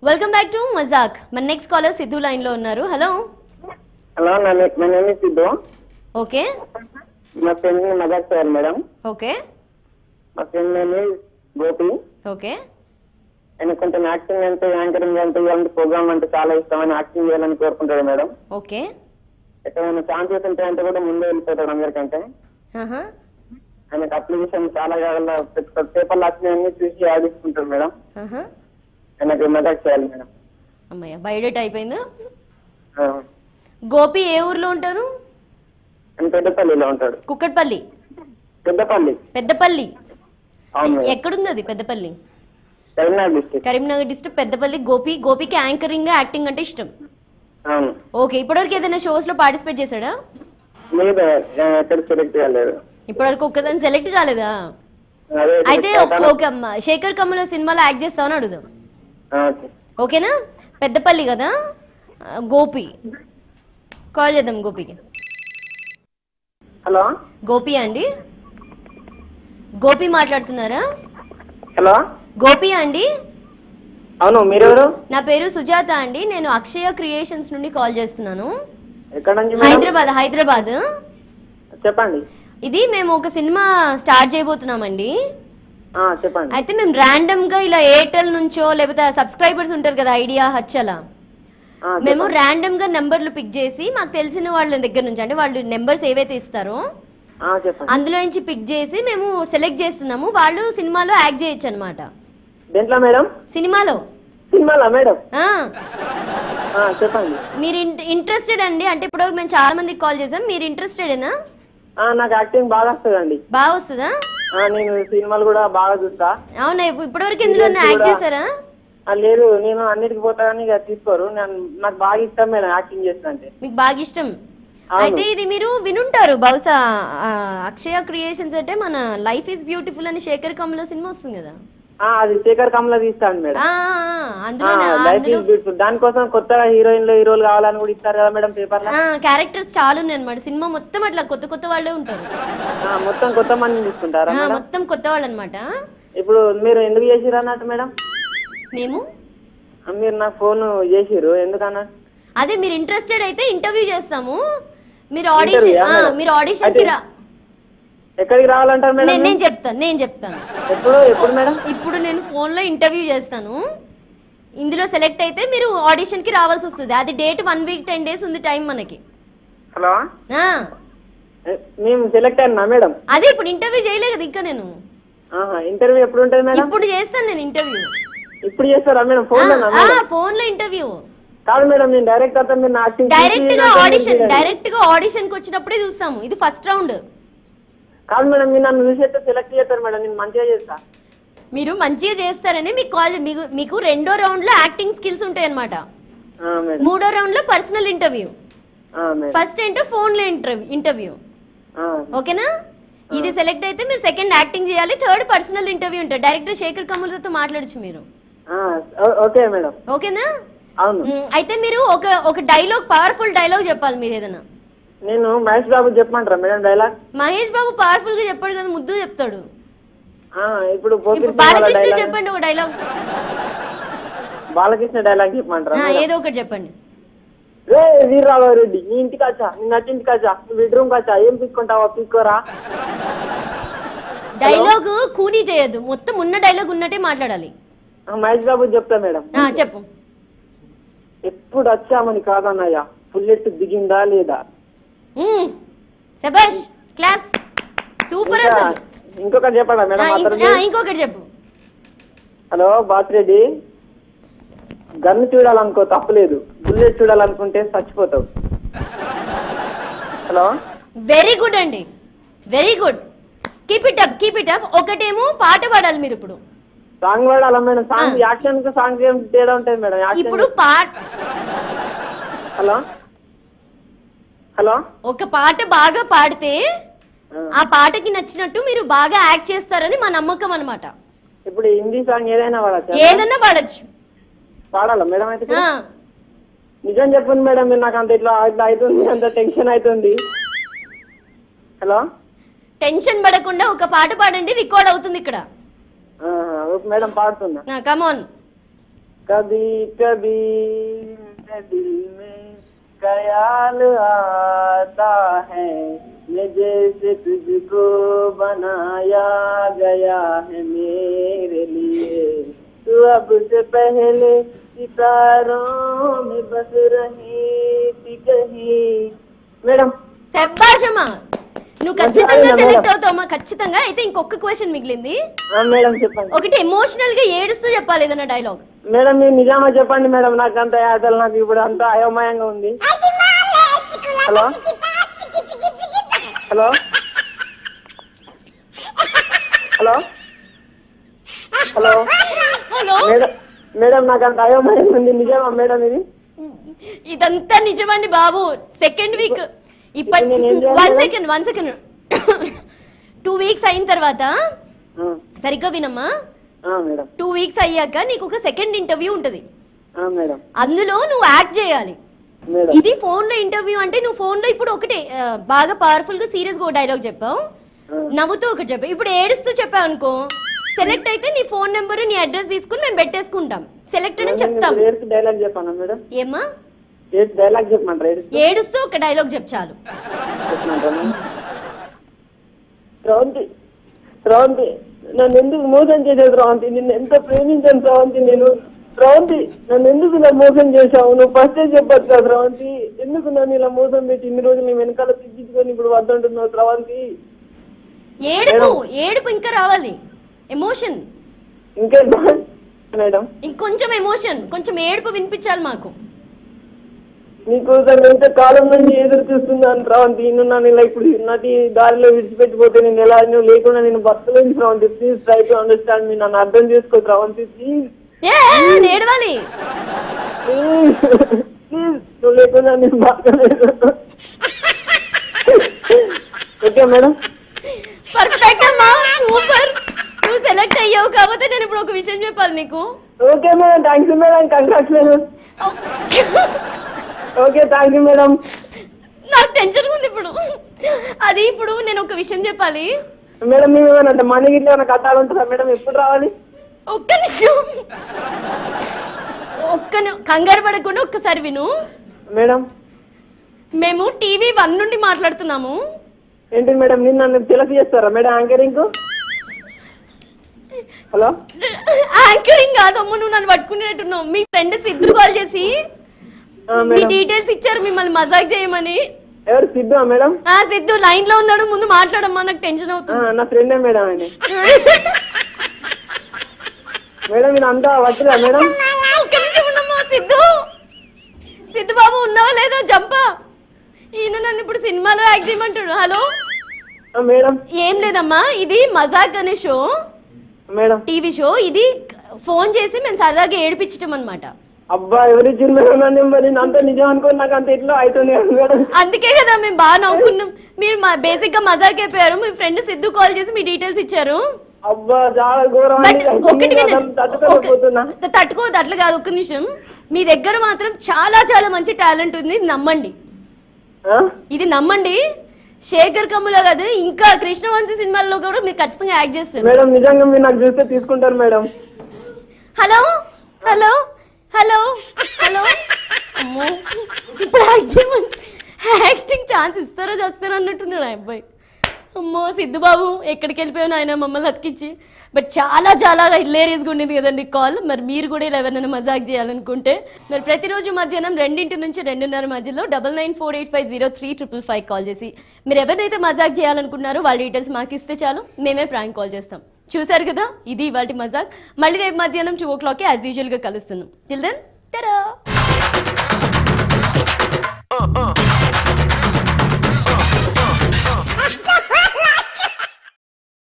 Welcome back to మజాక్ మన next caller Siddhu line లో ఉన్నారు హలో హలో నా నే- నా నేమ్ సిద్ధు ఓకే మా ఫ్రెండ్ ని మదర్ సార్ మేడం ఓకే మా ఫ్రెండ్ నేమ్ గోపి ఓకే ఆయన కొంచెం యాక్టింగ్ అంటే యాంకరింగ్ అంటే ఇలాంటి ప్రోగ్రామ్ అంటే చాలా ఇష్టం ఆయన యాక్టింగ్ చేయాలని కోరుకుంటాడు మేడం ఓకే ఎక్కడైనా ఛాన్సెస్ ఉంటాయంటే కూడా ముందే వెళ్ళిపోతాడు అందరికంటే ఆహా. ఆయనకు అప్లికేషన్ చాలా కావాల పేపర్లు వచ్చినాయన్నీ చూసి ఆడిస్తుంటాడు మేడం ఆహా. ఆయనకు మదర్ చేయాలి మేడం అమ్మయ్య బయోడేట్ అయిపోయిందా ఆ. గోపి ఏ ఊర్లో ఉంటారు ఆయన పెద్దపల్లిలో ఉంటాడు కుక్కట్పల్లి పెద్దపల్లి పెద్దపల్లి అవును మేడం ఎక్కడుంది అది పెద్దపల్లి కరీంనగర్ డిస్ట్రిక్ట్ కరీంనగర్ డిస్ట్రిక్ట్ పెద్దపల్లి గోపి గోపికి యాంకరింగ్ యాక్టింగ్ అంటే ఇష్టం అవును ఓకే ఇప్పటివరకు ఏదైనా షోస్ లో పార్టిసిపేట్ చేశాడా లేదు ఎక్కడ సెలెక్ట్ కాలేదు ఇప్పటివరకు ఒక్కదాన్ని సెలెక్ట్ కాలేదా అదే అయితే చెప్తాను. ఓకే అమ్మ శేఖర్ కమ్ముల సినిమాలో యాక్ట్ చేస్తామని అడుగుదాం ఆ, ఓకే ఓకేనా పెద్దపల్లి కదా ఆ, గోపి కాల్ చేద్దాం గోపికి హలో గోపి అండి గోపి మాట్లాడుతున్నారా హలో గోపి అండి అవును మీరెవరు నా పేరు సుజాత అండి నేను అక్షయ క్రియేషన్స్ నుండి కాల్ చేస్తున్నాను ఎక్కడ నుంచి మేడం? హైదరాబాద్ హైదరాబాద్ చెప్పండి ఇది మేము ఒక సినిమా స్టార్ట్ చేయబోతున్నామండి ఆ, చెప్పండి అయితే మేము ర్యాండమ్ గా ఇలా ఎయిర్టెల్ నుంచో లేకపోతే సబ్స్క్రైబర్స్ ఉంటారు కదా ఐడియా హచ్చలా ఆ, మేము ర్యాండమ్ గా నెంబర్లు పిక్ చేసి మాకు తెలిసిన వాళ్ళ దగ్గర నుంచి అంటే వాళ్ళు నెంబర్స్ ఏవైతే ఇస్తారో ఆ, చెప్పండి అందులో నుంచి పిక్ చేసి మేము సెలెక్ట్ చేస్తున్నాము వాళ్ళు సినిమాలో యాక్ట్ చేయొచ్చు అనమాట దేంట్లో మేడం సినిమాలో సినిమాలా మేడం ఆ, ఆ, చెప్పండి మీరు ఇంట్రెస్టెడ్ అండి అంటే ఇప్పుడు మేము చాలా మందికి కాల్ చేసాం మీరు ఇంట్రెస్టెడేనా ఆ, నాకు యాక్టింగ్ బాగా వస్తుందండి బాగా వస్తుందా ఆ, నేను సినిమాలు కూడా బాగా చూస్తా అవునా ఇప్పు- ఇప్పటివరకు ఇందులో యాక్ట్ చేశారా ఆ, లేదు నేను అన్నిటికి పోతా కానీ ఇక తీసుకోరు నేను నాకు బాగా ఇష్టం మేడం యాక్టింగ్ చేస్తుంటే మీకు బాగా ఇష్టం అవును. అయితే ఇది మీరు వినుంటారు బహుశా ఆ, అక్షయ క్రియేషన్స్ అంటే మన లైఫ్ ఈజ్ బ్యూటిఫుల్ అని శేఖర్ కమల సినిమా వస్తుంది కదా ఆ, అది శేఖర్ కమల తీస్తాను మేడం ఆ, ఆ, ఆ, అందులోనే లైఫ్ అందులో ఈజ్ బ్యూటిఫుల్ దానికోసం కొత్తగా హీరోయిన్లు హీరోలు కావాలని కూడా ఇస్తారు కదా మేడం పేపర్లో క్యారెక్టర్స్ చాలా ఉన్నాయి అనమాట సినిమా మొత్తం అట్లా కొత్త కొత్త వాళ్ళే ఉంటారు ఆ, మొత్తం కొత్త మందిని తీసుకుంటారా ఆ, మేడం మొత్తం కొత్త వాళ్ళు అనమాట ఇప్పుడు మీరు ఎందుకు చేసిరు అన్నట్టు మేడం మేము ఆ, మీరు నాకు ఫోన్ చేసిరు ఎందుకన్నా అదే మీరు ఇంట్రెస్టెడ్ అయితే ఇంటర్వ్యూ చేస్తాము మీరు ఆడిషన్ Interview ఆ, మేడం? మీరు ఆడిషన్ కి రా ఎక్కడికి రావాలంటారు మేడం నేను నేను చెప్తాను నేను చెప్తాను ఎప్పుడు ఎప్పుడు మేడం ఇప్పుడు నేను ఫోన్ లో ఇంటర్వ్యూ చేస్తాను ఇందులో సెలెక్ట్ అయితే మీరు ఆడిషన్ కి రావాల్సి వస్తుంది అది date one week ten days ఉంది టైం మనకి హలో ఆ, ఏ, మేము సెలెక్ట్ అయినా మేడం అదే ఇప్పుడు ఇంటర్వ్యూ చేయలేదు కదా ఇంకా నేను ఆహా ఇంటర్వ్యూ ఎప్పుడు ఉంటుంది మేడం ఇప్పుడు చేస్తాను నేను ఇంటర్వ్యూ ఇప్పుడు చేస్తారా మేడం ఫోన్ మేడం ఫోన్ లో ఇంటర్వ్యూ కాదు మేడం నేను డైరెక్ట్ అవుతాను మీరు నా acting డైరెక్ట్ చూసి గా నాకు ఆడిషన్ తెలియదు. డైరెక్ట్ గా ఆడిషన్ కి వచ్చినప్పుడే చూస్తాము ఇది ఫస్ట్ రౌండ్ కాదు మేడం మీరు నన్ను చూసి అయితే సెలెక్ట్ చేస్తారు మేడం నేను మంచిగా చేస్తా మీరు మంచిగా చేస్తారని మీకు కాల్ మీకు మీకు రెండో రౌండ్ లో యాక్టింగ్ స్కిల్స్ ఉంటాయి అనమాట ఆ, మేడం మూడో రౌండ్ లో పర్సనల్ ఇంటర్వ్యూ ఆ, మేడం ఫస్ట్ ఏంటో ఫోన్ లో ఇంటర్వ్యూ ఇంటర్వ్యూ ఆ, ఓకేనా ఇది సెలెక్ట్ అయితే మీరు సెకండ్ యాక్టింగ్ చేయాలి థర్డ్ పర్సనల్ ఇంటర్వ్యూ ఉంటుంది డైరెక్టర్ శేఖర్ కమలతో మాట్లాడచ్చు మీరు ఆ, ఓ- ఓకే మేడం ఓకేనా అవును మ్, అయితే మీరు ఒక ఒక డైలాగ్ పవర్ఫుల్ డైలాగ్ చెప్పాలి మీరు ఏదైనా నేను మహేష్ బాబు చెప్పమంటారా madam dialogue Mahesh Babu powerful గా చెప్పాడు కదా ముద్దు చెప్తాడు ఆ, ఇప్పుడు పోకిరి ఇప్పుడు సినిమాలో బాలకృష్ణ డైలాగ్ చెప్పండి ఒక డైలాగ్ బాలకృష్ణ డైలాగ్ చెప్పమంటారా మేడం? ఏదో ఒకటి చెప్పండి రే వీరరాఘవ రెడ్డి నీ ఇంటికి వచ్చా నీ నచ్చింటికి వచ్చా నీ బెడ్రూమ్ వచ్చా ఏం పీక్కుంటావా పీక్కోరా డైలాగ్ కూనీ చేయొద్దు మొత్తం ఉన్న డైలాగ్ ఉన్నట్టే మాట్లాడాలి ఆ, మహేష్ బాబు చెప్తా మేడం ఆ, చెప్పు ఎప్పుడు వచ్చామని కాదన్నయ్య బుల్లెట్ దిగిందా లేదా మ్, శభాష్ క్లాప్స్ సూపర్ ఇంకా- అసలు ఇంకొకటి చెప్పడా ఆ, మేడం ఇంక- అతను ఆ, ఇంకొకటి చెప్పు హలో బాసిరెడ్డి గన్ను చూడాలనుకో తప్పలేదు బుల్లెట్ చూడాలనుకుంటే చచ్చిపోతావు హలో వెరీ గుడ్ అండి very good keep it up keep it up ఒకటేమో పాట పాడాలి మీరు ఇప్పుడు సాంగ్ పాడాలా మేడం సాంగ్ యాక్షన్ కి సాంగ్ ఏం తేడా ఉంటుంది మేడం యాక్షన్ ఇప్పుడు పాట హలో హలో ఒక పాట బాగా పాడితే ఆ. ఆ పాటకి నచ్చినట్టు మీరు బాగా యాక్ట్ చేస్తారని మా నమ్మకం అన్నమాట ఇప్పుడు హిందీ సాంగ్ ఏదైనా పాడచ్చా ఏదన్నా పాడొచ్చు పాడాలా మేడం అయితే ఆ, నిజం చెప్పండి మేడం మీరు నాకు అంత ఇట్లా ఇట్లా అవుతుంది అంత టెన్షన్ అవుతుంది హలో టెన్షన్ పడకుండా ఒక పాట పాడండి రికార్డ్ అవుతుంది ఇక్కడ ఆహా, ఓకే మేడం పాడుతున్నా కమాన్ कभी कभी मेरे दिल में ख्याल आता है मैं जैसे तुझको बनाया गया है मेरे लिए तू अब से पहले सितारों में बस रही थी कहीं మేడం శబ్బాషమ్మా నువ్వు ఖచ్చితంగా అయిందా, సెలెక్ట్ మేడం? అవుతావమ్మా ఖచ్చితంగా అయితే ఇంకొక క్వశ్చన్ మిగిలింది ఆ, మేడం చెప్పండి ఒకటి ఎమోషనల్ గా ఏడుస్తూ చెప్పాలి ఏదైనా డైలాగ్ మేడం మీరు నిజామా చెప్పండి మేడం నాకు అంత అసలు నాకు ఇప్పుడు అంత అయోమయంగా ఉంది hello hello hello hello hello madam madam నాకు అంత అయోమయంగా ఉంది నిజమా మేడం ఇది ఇదంతా నిజమండి బాబు సెకండ్ వీక్ ఇప్పటి ఇప్పుడు నేను ఏం చేయాలి one madam? Second one second two weeks అయిన తర్వాత ఆ, సరిగ్గా వినమ్మా ఆ, మేడం టూ వీక్స్ అయ్యాక నీకు ఒక సెకండ్ ఇంటర్వ్యూ ఉంటది ఆ, మేడం అందులో నువ్వు యాక్ట్ చేయాలి మేడం ఇది ఫోన్ లో ఇంటర్వ్యూ అంటే నువ్వు ఫోన్ లో ఇప్పుడు ఒకటే ఆ, బాగా పవర్ఫుల్ గా సీరియస్ గా డైలాగ్ చెప్పావు ఆ, నవ్వుతూ ఒకటి చెప్పావు ఇప్పుడు ఏడుస్తూ చెప్పావు అనుకో సెలెక్ట్ అయితే నీ ఫోన్ నెంబర్ నీ అడ్రస్ తీసుకుని మేము పెట్టేసుకుంటాం సెలెక్టెడ్ అని చెప్తాం ఇప్పుడు ఏడుస్తూ డైలాగ్ చెప్పాను మేడం ఏమ్మా ఏడు డైలాగ్ చెప్పమంటారా ఏడుస్తూ ఏడుస్తూ ఒక డైలాగ్ చెప్పు చాలు చెప్పమంటారా మేడం? స్రవంతి స్రవంతి నన్ను ఎందుకు మోసం చేసేది స్రవంతి నిన్ను ఎంత ప్రేమించాను స్రవంతి నేను స్రవంతి నన్ను ఎందుకు ఇలా మోసం చేశావు నువ్వు ఫస్టే చెప్పొచ్చు కదా స్రవంతి ఎందుకు నన్ను ఇలా మోసం పెట్టి ఇన్ని రోజులు నీ వెనకాల తిట్టించుకొని ఇప్పుడు వద్దంటున్నావు స్రవంతి ఏడుపు ఏడుపు ఇంకా రావాలి ఎమోషన్ ఇంకేం మేడం ఇంకొంచెం ఎమోషన్ కొంచెం ఏడుపు వినిపించాలి మాకు నీకోసం ఎంత కాలం నుంచి ఎదురు చూస్తున్నాను స్రవంతి నువ్వు నన్ను ఇలా ఇప్పుడు నటి దారిలో విడిచిపెట్టిపోతే నేను ఎలా నువ్వు లేకుండా నేను బతకలేను Sravanthi please try to understand మీ నన్ను అర్థం చేసుకో స్రవంతి ప్లీజ్ ఏ ఏడవాలి ప్లీజ్ ప్లీజ్ నువ్వు లేకుండా నేను బతకలేదు ఓకే మేడం పర్ఫెక్ట్ అమ్మా సూపర్ నువ్వు సెలెక్ట్ అయ్యావు కాబట్టి నేను ఇప్పుడు ఒక విషయం చెప్పాలి నీకు okay madam thank you madam congrats madam okay thank you madam నాకు టెన్షన్ ఉంది ఇప్పుడు అది ఇప్పుడు నేను ఒక విషయం చెప్పాలి మేడం మేము ఏమైనా మనీ గిట్ల ఏమైనా కట్టాలంటారా మేడం ఎప్పుడు రావాలి ఒక్క నిమిషం ఒక్క ని- కంగారు పడకుండా ఒక్కసారి విను మేడం మేము టీవీ వన్ నుండి మాట్లాడుతున్నాము ఏంటి మేడం నిన్న నన్ను తెలుసు చేస్తారా మేడం యాంకరింగ్ హలో యాంకరింగ్ కాదమ్మ నువ్వు నన్ను పట్టుకునేట్టున్నావు మీ ఫ్రెండ్ సిద్ధు కాల్ చేసి ఆ, మీ మేడం డీటెయిల్స్ ఇచ్చారు మిమ్మల్ని మజాక్ చేయమని ఎవరు సిద్ధు మేడం ఆ సిద్ధు లైన్ లో ఉన్నాడు ముందు మాట్లాడమ్మా నాకు టెన్షన్ ఆ, అవుతుంది నా ఫ్రెండే మేడం ఆయన మేడం ఇది అంతా వచ్చిరా మేడం ఒక్క నిమిషం ఉండమ్మా సిద్ధు సిద్ధు బాబు ఉన్నావా లేదా జంపా ఈయన నన్ను ఇప్పుడు సినిమాలో యాక్ట్ చేయమంటాడు హలో ఆ, మేడం ఏం లేదమ్మా ఇది మజాక్ అనే షో మేడం టీవీ షో ఇది ఫోన్ చేసి మేము సరదాగా ఏడిపించటం అనమాట అబ్బా ఎవరు ఇచ్చింది మేడం నా నెంబర్ నేను అంతా నిజం అనుకోని నాకు అంత ఎట్లా అవుతుంది కదా మేడం అందుకే కదా మేము బాగా నవ్వుకున్నాం మీరు బేసిక్ గా మజాక్ అయిపోయారు మీ ఫ్రెండ్ సిద్ధు కాల్ చేసి మీ డీటెయిల్స్ ఇచ్చారు అబ్బా చాలా ఘోరం బట్ అండి. ఒకటి నేను వినండి. తట్టుకోలేకపోతున్నా ఒక- తట్టుకోవద్దు అట్లా కాదు ఒక్క నిమిషం మీ దగ్గర మాత్రం చాలా చాలా మంచి టాలెంట్ ఉంది ఇది నమ్మండి ఆ? ఇది నమ్మండి శేఖర్ కమ్ముల కాదు ఇంకా కృష్ణవంశీ సినిమాల్లో కూడా మీరు ఖచ్చితంగా యాక్ట్ చేస్తారు మేడం నిజంగా మీరు నాకు చూస్తే తీసుకుంటారు madam hello hello hello hello అమ్మో ఇప్పుడు యాక్ట్ చేయమని యాక్టింగ్ ఛాన్స్ ఇస్తారో చేస్తారో అన్నట్టున్నాడు ఆ అబ్బాయి అమ్మో సిద్ధుబాబు ఎక్కడికి వెళ్ళిపోయాను ఆయన మమ్మల్ని అతికించి బట్ చాలా చాలా హిల్లేరియస్గా ఉండేది కదండి కాల్ మరి మీరు కూడా ఇలా ఎవరైనా మజాక్ చేయాలనుకుంటే మరి ప్రతిరోజు మధ్యాహ్నం రెండింటి నుంచి రెండున్నర మధ్యలో double nine four eight five zero three triple five call చేసి మీరు ఎవరినైతే మజాక్ చేయాలనుకున్నారో వాళ్ళ డీటెయిల్స్ మాకు ఇస్తే చాలు మేమే ప్రాంక్ కాల్ చేస్తాం చూసారు కదా ఇది ఇవాటి మజాక్ మళ్ళీ రేపు మధ్యాహ్నం టూ ఓ క్లాక్కి యాజ్ యూజువల్గా కలుస్తున్నాం టిల్ దెన్ టరా